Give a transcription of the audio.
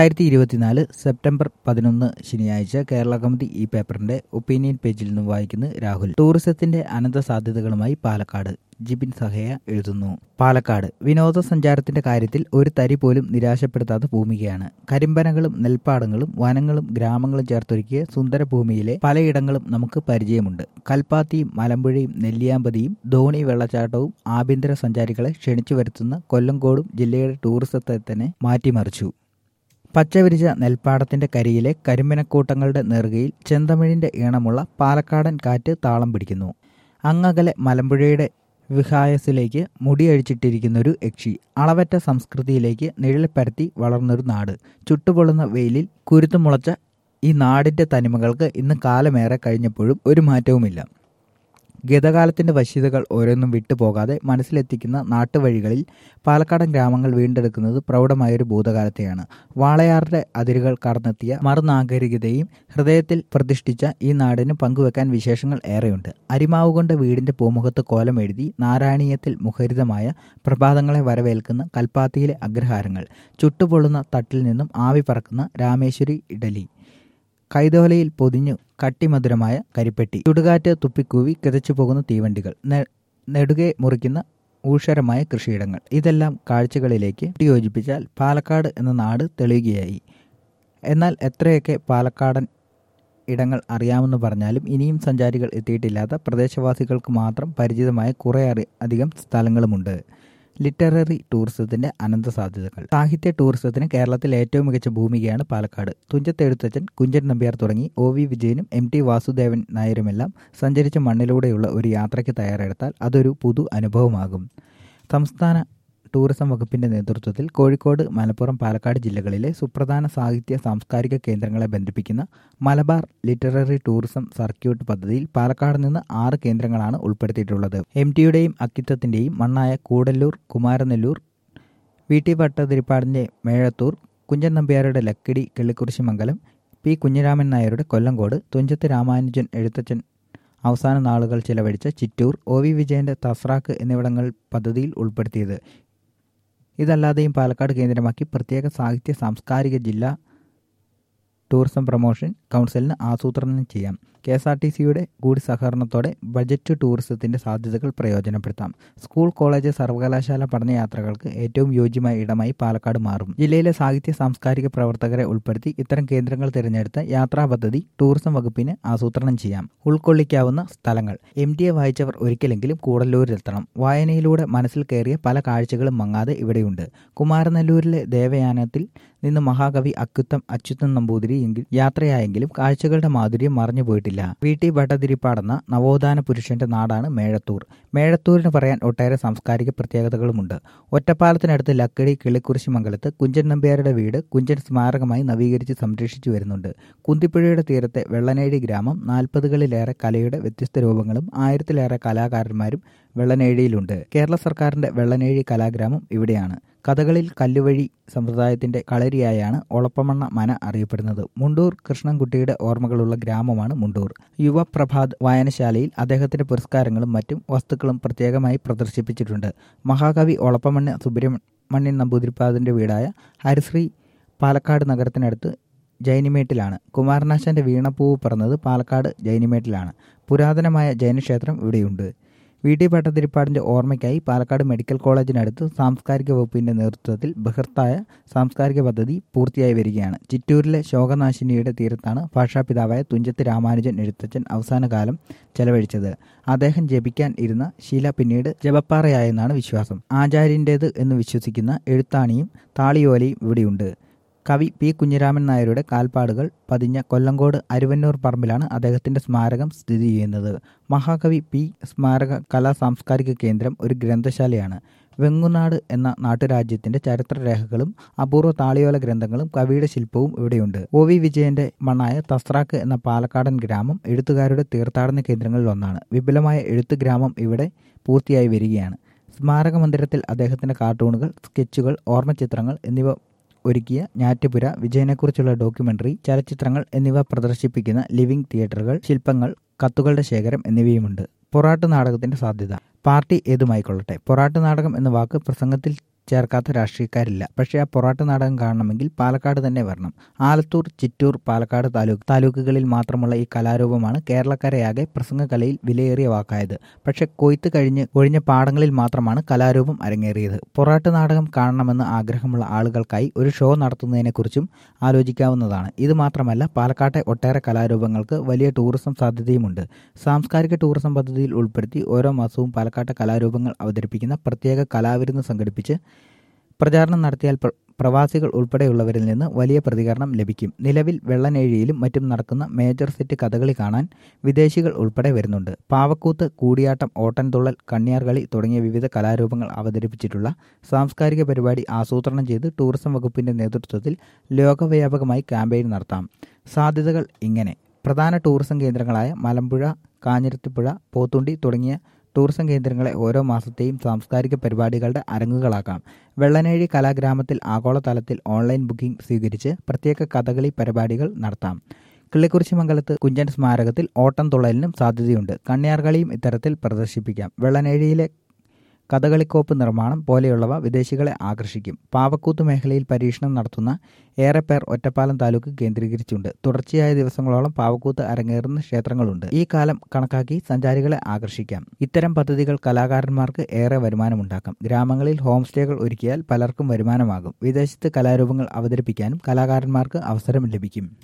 രണ്ടായിരത്തി ഇരുപത്തിനാല് സെപ്റ്റംബർ പതിനൊന്ന് ശനിയാഴ്ച കേരള കൗമുദി ഈ പേപ്പറിന്റെ ഒപ്പീനിയൻ പേജിൽ നിന്ന് വായിക്കുന്നു രാഹുൽ ടൂറിസത്തിന്റെ അനന്ത സാധ്യതകളുമായി പാലക്കാട് ജിബിൻ സഹയ എഴുതുന്നു പാലക്കാട് വിനോദസഞ്ചാരത്തിന്റെ കാര്യത്തിൽ ഒരു തരി പോലും നിരാശപ്പെടുത്താത്ത ഭൂമികയാണ് കരിമ്പനകളും നെൽപ്പാടങ്ങളും വനങ്ങളും ഗ്രാമങ്ങളും ചേർത്തൊരുക്കിയ സുന്ദര ഭൂമിയിലെ പലയിടങ്ങളും നമുക്ക് പരിചയമുണ്ട് കൽപ്പാത്തിയും മലമ്പുഴയും നെല്ലിയാമ്പതിയും ധോണി വെള്ളച്ചാട്ടവും ആഭ്യന്തര സഞ്ചാരികളെ ക്ഷണിച്ചു വരുത്തുന്ന കൊല്ലങ്കോടും ജില്ലയുടെ ടൂറിസത്തെ തന്നെ മാറ്റിമറിച്ചു പച്ചവിരിച്ച നെൽപ്പാടത്തിന്റെ കരിയിലെ കരിമ്പനക്കൂട്ടങ്ങളുടെ നെറുകയിൽ ചെന്തമിഴിന്റെ ഈണമുള്ള പാലക്കാടൻ കാറ്റ് താളം പിടിക്കുന്നു അങ്ങകലെ മലമ്പുഴയുടെ വിഹായസിലേക്ക് മുടിയഴിച്ചിട്ടിരിക്കുന്നൊരു യക്ഷി അളവറ്റ സംസ്കൃതിയിലേക്ക് നിഴൽ പരത്തി വളർന്നൊരു നാട് ചുട്ടുപൊള്ളുന്ന വെയിലിൽ കുരുത്തുമുളച്ച ഈ നാടിന്റെ തനിമകൾക്ക് ഇന്ന് കാലമേറെ കഴിഞ്ഞപ്പോഴും ഒരു മാറ്റവുമില്ല ഗതകാലത്തിന്റെ വശ്യതകൾ ഓരോന്നും വിട്ടുപോകാതെ മനസ്സിലെത്തിക്കുന്ന നാട്ടുവഴികളിൽ പാലക്കാടൻ ഗ്രാമങ്ങൾ വീണ്ടെടുക്കുന്നത് പ്രൗഢമായൊരു ഭൂതകാലത്തെയാണ് വാളയാറിന്റെ അതിരുകൾ കടന്നെത്തിയ മറുനാഗരികതയും ഹൃദയത്തിൽ പ്രതിഷ്ഠിച്ച ഈ നാടിന് പങ്കുവെക്കാൻ വിശേഷങ്ങൾ ഏറെയുണ്ട് അരിമാവ് കൊണ്ട് വീടിന്റെ പൂമുഖത്ത് കോലം എഴുതി നാരായണീയത്തിൽ മുഖരിതമായ പ്രഭാതങ്ങളെ വരവേൽക്കുന്ന കൽപ്പാത്തിയിലെ അഗ്രഹാരങ്ങൾ ചുട്ടുപൊള്ളുന്ന തട്ടിൽ നിന്നും ആവി പറക്കുന്ന രാമേശ്വരി ഇഡലി കൈതോലയിൽ പൊതിഞ്ഞു കട്ടിമധുരമായ കരിപ്പെട്ടി ചുടുകാറ്റ് തുപ്പിക്കൂവി കിതച്ചു പോകുന്ന തീവണ്ടികൾ നെടുകെ മുറിക്കുന്ന ഊഷരമായ കൃഷിയിടങ്ങൾ ഇതെല്ലാം കാഴ്ചകളിലേക്ക് യോജിപ്പിച്ചാൽ പാലക്കാട് എന്ന നാട് തെളിയുകയായി എന്നാൽ എത്രയൊക്കെ പാലക്കാടൻ ഇടങ്ങൾ അറിയാമെന്ന് പറഞ്ഞാലും ഇനിയും സഞ്ചാരികൾ എത്തിയിട്ടില്ലാത്ത പ്രദേശവാസികൾക്ക് മാത്രം പരിചിതമായ കുറേ അധികം സ്ഥലങ്ങളുമുണ്ട് ലിറ്റററി ടൂറിസത്തിന്റെ അനന്ത സാധ്യതകൾ സാഹിത്യ ടൂറിസത്തിന് കേരളത്തിൽ ഏറ്റവും മികച്ച ഭൂമികയാണ് പാലക്കാട് തുഞ്ചത്തെഴുത്തച്ഛൻ കുഞ്ചൻ നമ്പ്യാർ തുടങ്ങി ഒ വി വിജയനും എം ടി വാസുദേവൻ നായരുമെല്ലാം സഞ്ചരിച്ച മണ്ണിലൂടെയുള്ള ഒരു യാത്രയ്ക്ക് തയ്യാറെടുത്താൽ അതൊരു പുതു അനുഭവമാകും സംസ്ഥാന ടൂറിസം വകുപ്പിന്റെ നേതൃത്വത്തിൽ കോഴിക്കോട് മലപ്പുറം പാലക്കാട് ജില്ലകളിലെ സുപ്രധാന സാഹിത്യ സാംസ്കാരിക കേന്ദ്രങ്ങളെ ബന്ധിപ്പിക്കുന്ന മലബാർ ലിറ്റററി ടൂറിസം സർക്യൂട്ട് പദ്ധതിയിൽ പാലക്കാട് നിന്ന് ആറ് കേന്ദ്രങ്ങളാണ് ഉൾപ്പെടുത്തിയിട്ടുള്ളത് എം ടിയുടെയും അക്കിത്തത്തിന്റെയും മണ്ണായ കൂടല്ലൂർ കുമാരനെല്ലൂർ വി ടി ഭട്ടതിരിപ്പാടിന്റെ മേഴത്തൂർ കുഞ്ചൻ നമ്പ്യാരുടെ ലക്കിടി കിള്ളിക്കുറിശി മംഗലം പി കുഞ്ഞിരാമൻ നായരുടെ കൊല്ലങ്കോട് തുഞ്ചത്ത് രാമാനുജൻ എഴുത്തച്ഛൻ അവസാന നാളുകൾ ചിലവഴിച്ച ചിറ്റൂർ ഒ വി വിജയന്റെ തസ്രാക്ക് എന്നിവിടങ്ങൾ പദ്ധതിയിൽ ഉൾപ്പെടുത്തിയത് ഇതല്ലാതെയും പാലക്കാട് കേന്ദ്രമാക്കി പ്രത്യേക സാഹിത്യ സാംസ്കാരിക ജില്ലാ ടൂറിസം പ്രൊമോഷൻ കൗൺസിലിന് ആസൂത്രണം ചെയ്യാം കെ എസ് ആർ ടി സിയുടെ കൂടി സഹകരണത്തോടെ ബജറ്റ് ടൂറിസത്തിന്റെ സാധ്യതകൾ പ്രയോജനപ്പെടുത്താം സ്കൂൾ കോളേജ് സർവകലാശാല പഠനയാത്രകൾക്ക് ഏറ്റവും യോജ്യമായ ഇടമായി പാലക്കാട് മാറും ജില്ലയിലെ സാഹിത്യ സാംസ്കാരിക പ്രവർത്തകരെ ഉൾപ്പെടുത്തി ഇത്തരം കേന്ദ്രങ്ങൾ തിരഞ്ഞെടുത്ത യാത്രാ പദ്ധതി ടൂറിസം വകുപ്പിന് ആസൂത്രണം ചെയ്യാം ഉൾക്കൊള്ളിക്കാവുന്ന സ്ഥലങ്ങൾ എം ടി എ വായിച്ചവർ ഒരിക്കലെങ്കിലും കൂടല്ലൂരിലെത്തണം വായനയിലൂടെ മനസ്സിൽ കയറിയ പല കാഴ്ചകളും മങ്ങാതെ ഇവിടെയുണ്ട് കുമാരനെല്ലൂരിലെ ദേവയാനത്തിൽ നിന്ന് മഹാകവി അക്കുത്തം അച്യുതൻ നമ്പൂതിരി എങ്കിൽ യാത്രയായെങ്കിലും കാഴ്ചകളുടെ മാധുര്യം മറഞ്ഞു പോയിട്ടില്ല വി ടി ഭട്ടതിരിപ്പാടെന്ന നവോത്ഥാന പുരുഷന്റെ നാടാണ് മേഴത്തൂർ മേഴത്തൂരിന് പറയാൻ ഒട്ടേറെ സാംസ്കാരിക പ്രത്യേകതകളുമുണ്ട് ഒറ്റപ്പാലത്തിനടുത്ത് ലക്കടി കിളിക്കുറിശി മംഗലത്ത് കുഞ്ചൻ നമ്പ്യാരുടെ വീട് കുഞ്ചൻ സ്മാരകമായി നവീകരിച്ച് സംരക്ഷിച്ചു വരുന്നുണ്ട് കുന്തിപ്പുഴയുടെ തീരത്തെ വെള്ളനേഴി ഗ്രാമം നാൽപ്പതുകളിലേറെ കലയുടെ വ്യത്യസ്ത രൂപങ്ങളും ആയിരത്തിലേറെ കലാകാരന്മാരും വെള്ളനേഴിയിലുണ്ട് കേരള സർക്കാരിന്റെ വെള്ളനേഴി കലാഗ്രാമം ഇവിടെയാണ് കഥകളിൽ കല്ലുവഴി സമ്പ്രദായത്തിന്റെ കളരിയായാണ് ഒളപ്പമണ്ണ മന അറിയപ്പെടുന്നത് മുണ്ടൂർ കൃഷ്ണൻകുട്ടിയുടെ ഓർമ്മകളുള്ള ഗ്രാമമാണ് മുണ്ടൂർ യുവപ്രഭാത് വായനശാലയിൽ അദ്ദേഹത്തിന്റെ പുരസ്കാരങ്ങളും മറ്റും വസ്തുക്കളും പ്രത്യേകമായി പ്രദർശിപ്പിച്ചിട്ടുണ്ട് മഹാകവി ഒളപ്പമണ്ണ സുബ്രഹ്മണ്യൻ നമ്പൂതിരിപ്പാദിന്റെ വീടായ ഹരിശ്രീ പാലക്കാട് നഗരത്തിനടുത്ത് ജൈനിമേട്ടിലാണ് കുമാരനാശാന്റെ വീണപ്പൂവ് പിറന്നത് പാലക്കാട് ജൈനിമേട്ടിലാണ് പുരാതനമായ ജൈനക്ഷേത്രം ഇവിടെയുണ്ട് വി ടി ഭട്ടതിരിപ്പാടിന്റെ ഓർമ്മയ്ക്കായി പാലക്കാട് മെഡിക്കൽ കോളേജിനടുത്ത് സാംസ്കാരിക വകുപ്പിന്റെ നേതൃത്വത്തിൽ ബൃഹത്തായ സാംസ്കാരിക പദ്ധതി പൂർത്തിയായി വരികയാണ് ചിറ്റൂരിലെ ശോകനാശിനിയുടെ തീരത്താണ് ഭാഷാപിതാവായ തുഞ്ചത്ത് രാമാനുജൻ എഴുത്തച്ഛൻ അവസാനകാലം ചെലവഴിച്ചത് അദ്ദേഹം ജപിക്കാൻ ഇരുന്ന ശില പിന്നീട് ജപപ്പാറയായെന്നാണ് വിശ്വാസം ആചാര്യൻ്റേത് എന്ന് വിശ്വസിക്കുന്ന എഴുത്താണിയും താളിയോലയും ഇവിടെയുണ്ട് കവി പി കുഞ്ഞിരാമൻ നായരുടെ കാൽപ്പാടുകൾ പതിഞ്ഞ കൊല്ലങ്കോട് അരുവന്നൂർ പറമ്പിലാണ് അദ്ദേഹത്തിന്റെ സ്മാരകം സ്ഥിതി ചെയ്യുന്നത് മഹാകവി പി സ്മാരക കലാ സാംസ്കാരിക കേന്ദ്രം ഒരു ഗ്രന്ഥശാലയാണ് വെങ്ങുനാട് എന്ന നാട്ടുരാജ്യത്തിന്റെ ചരിത്രരേഖകളും അപൂർവ താളിയോല ഗ്രന്ഥങ്ങളും കവിയുടെ ശില്പവും ഇവിടെയുണ്ട് ഒ വി വിജയന്റെ മണ്ണായ തസ്രാക്ക് എന്ന പാലക്കാടൻ ഗ്രാമം എഴുത്തുകാരുടെ തീർത്ഥാടന കേന്ദ്രങ്ങളിൽ ഒന്നാണ് വിപുലമായ എഴുത്ത് ഗ്രാമം ഇവിടെ പൂർത്തിയായി വരികയാണ് സ്മാരക മന്ദിരത്തിൽ അദ്ദേഹത്തിന്റെ കാർട്ടൂണുകൾ സ്കെച്ചുകൾ ഓർമ്മചിത്രങ്ങൾ എന്നിവ ഒരുക്കിയ ഞാറ്റുപുര വിജയനെക്കുറിച്ചുള്ള ഡോക്യുമെന്ററി ചലച്ചിത്രങ്ങൾ എന്നിവ പ്രദർശിപ്പിക്കുന്ന ലിവിംഗ് തിയേറ്ററുകൾ ശില്പങ്ങൾ കത്തുകളുടെ ശേഖരം എന്നിവയുമുണ്ട് പൊറാട്ട് നാടകത്തിന്റെ സാധ്യത പാർട്ടി ഏതുമായിക്കൊള്ളട്ടെ പൊറാട്ട് നാടകം എന്ന വാക്ക് പ്രസംഗത്തിൽ ചേർക്കാത്ത രാഷ്ട്രീയക്കാരില്ല പക്ഷേ ആ പൊറാട്ട് നാടകം കാണണമെങ്കിൽ പാലക്കാട് തന്നെ വരണം ആലത്തൂർ ചിറ്റൂർ പാലക്കാട് താലൂക്ക് താലൂക്കുകളിൽ മാത്രമുള്ള ഈ കലാരൂപമാണ് കേരളക്കരയാകെ പ്രസംഗകലയിൽ വിലയേറിയ വാക്കായത് പക്ഷെ കൊയ്ത്ത് കഴിഞ്ഞ് ഒഴിഞ്ഞ പാടങ്ങളിൽ മാത്രമാണ് കലാരൂപം അരങ്ങേറിയത് പൊറാട്ട് നാടകം കാണണമെന്ന് ആഗ്രഹമുള്ള ആളുകൾക്കായി ഒരു ഷോ നടത്തുന്നതിനെക്കുറിച്ചും ആലോചിക്കാവുന്നതാണ് ഇത് മാത്രമല്ല പാലക്കാട്ടെ ഒട്ടേറെ കലാരൂപങ്ങൾക്ക് വലിയ ടൂറിസം സാധ്യതയുമുണ്ട് സാംസ്കാരിക ടൂറിസം പദ്ധതിയിൽ ഉൾപ്പെടുത്തി ഓരോ മാസവും പാലക്കാട്ടെ കലാരൂപങ്ങൾ അവതരിപ്പിക്കുന്ന പ്രത്യേക കലാവിരുന്ന് സംഘടിപ്പിച്ച് പ്രചാരണം നടത്തിയാൽ പ്രവാസികൾ ഉൾപ്പെടെയുള്ളവരിൽ നിന്ന് വലിയ പ്രതികരണം ലഭിക്കും നിലവിൽ വെള്ളനേഴിയിലും മറ്റും നടക്കുന്ന മേജർ സെറ്റ് കഥകളി കാണാൻ വിദേശികൾ ഉൾപ്പെടെ വരുന്നുണ്ട് പാവക്കൂത്ത് കൂടിയാട്ടം ഓട്ടൻതുള്ളൽ കണ്ണിയാർകളി തുടങ്ങിയ വിവിധ കലാരൂപങ്ങൾ അവതരിപ്പിച്ചിട്ടുള്ള സാംസ്കാരിക പരിപാടി ആസൂത്രണം ചെയ്ത് ടൂറിസം വകുപ്പിന്റെ നേതൃത്വത്തിൽ ലോകവ്യാപകമായി ക്യാമ്പയിൻ നടത്താം സാധ്യതകൾ ഇങ്ങനെ പ്രധാന ടൂറിസം കേന്ദ്രങ്ങളായ മലമ്പുഴ കാഞ്ഞിരത്തിപ്പുഴ പോത്തുണ്ടി തുടങ്ങിയ ടൂറിസം കേന്ദ്രങ്ങളെ ഓരോ മാസത്തെയും സാംസ്കാരിക പരിപാടികളുടെ അരങ്ങുകളാക്കാം വെള്ളനേഴി കലാഗ്രാമത്തിൽ ആഗോളതലത്തിൽ ഓൺലൈൻ ബുക്കിംഗ് സ്വീകരിച്ച് പ്രത്യേക കഥകളി പരിപാടികൾ നടത്താം കിള്ളിക്കുറിശിമംഗലത്ത് കുഞ്ചൻ സ്മാരകത്തിൽ ഓട്ടം തുള്ളലിനും സാധ്യതയുണ്ട് കണ്ണിയാർകളിയും ഇത്തരത്തിൽ പ്രദർശിപ്പിക്കാം വെള്ളനേഴിയിലെ കഥകളിക്കോപ്പ് നിർമ്മാണം പോലെയുള്ളവ വിദേശികളെ ആകർഷിക്കും പാവക്കൂത്ത് മേഖലയിൽ പരീക്ഷണം നടത്തുന്ന ഏറെ പേർ ഒറ്റപ്പാലം താലൂക്ക് കേന്ദ്രീകരിച്ചുണ്ട് തുടർച്ചയായ ദിവസങ്ങളോളം പാവക്കൂത്ത് അരങ്ങേറുന്ന ക്ഷേത്രങ്ങളുണ്ട് ഈ കാലം കണക്കാക്കി സഞ്ചാരികളെ ആകർഷിക്കാം ഇത്തരം പദ്ധതികൾ കലാകാരന്മാർക്ക് ഏറെ വരുമാനമുണ്ടാക്കാം ഗ്രാമങ്ങളിൽ ഹോം സ്റ്റേകൾ ഒരുക്കിയാൽ പലർക്കും വരുമാനമാകും വിദേശത്ത് കലാരൂപങ്ങൾ അവതരിപ്പിക്കാനും കലാകാരന്മാർക്ക് അവസരം ലഭിക്കും